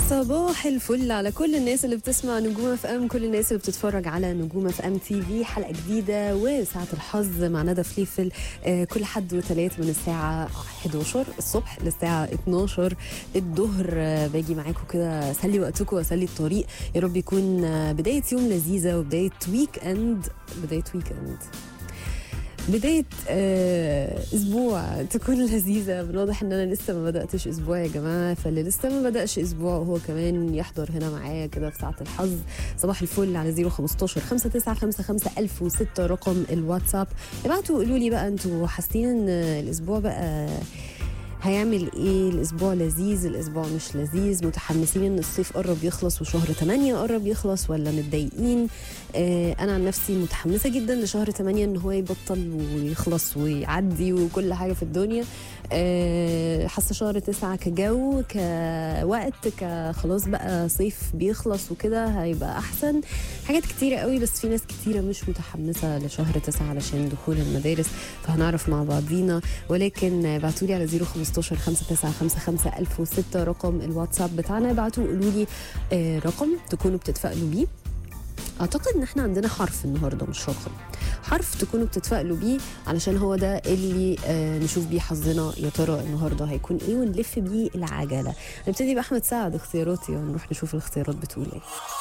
صباح الفل على كل الناس اللي بتسمع نجوم اف ام كل الناس اللي بتتفرج على نجوم اف ام تي في حلقه جديده وساعه الحظ مع ندى فليفل آه، كل حد وثلاث من الساعه 11 الصبح للساعه 12 الظهر آه، باجي معاكم كده اسلي وقتكم واسلي الطريق يا رب يكون آه، بدايه يوم لذيذه وبدايه ويك اند بدايه ويك اند بداية آه أسبوع تكون لذيذة من واضح إن أنا لسه ما بدأتش أسبوع يا جماعة فاللي لسه ما بدأش أسبوع وهو كمان يحضر هنا معايا كده في ساعة الحظ صباح الفل على 015 5955 1006 رقم الواتساب ابعتوا قولوا لي بقى أنتوا حاسين إن الأسبوع بقى هيعمل ايه الاسبوع لذيذ الاسبوع مش لذيذ متحمسين ان الصيف قرب يخلص وشهر 8 قرب يخلص ولا متضايقين آه انا عن نفسي متحمسه جدا لشهر 8 ان هو يبطل ويخلص ويعدي وكل حاجه في الدنيا آه حاسه شهر 9 كجو كوقت كخلاص بقى صيف بيخلص وكده هيبقى احسن حاجات كتيره قوي بس في ناس كتيره مش متحمسه لشهر 9 علشان دخول المدارس فهنعرف مع بعضينا ولكن ابعتوا لي على 015 5955 1006 رقم الواتساب بتاعنا ابعتوا قولوا لي آه رقم تكونوا بتتفائلوا بيه اعتقد ان احنا عندنا حرف النهارده مش رقم حرف تكونوا بتتفائلوا بيه علشان هو ده اللي آه نشوف بيه حظنا يا ترى النهارده هيكون ايه ونلف بيه العجله نبتدي باحمد سعد اختياراتي ونروح نشوف الاختيارات بتقول ايه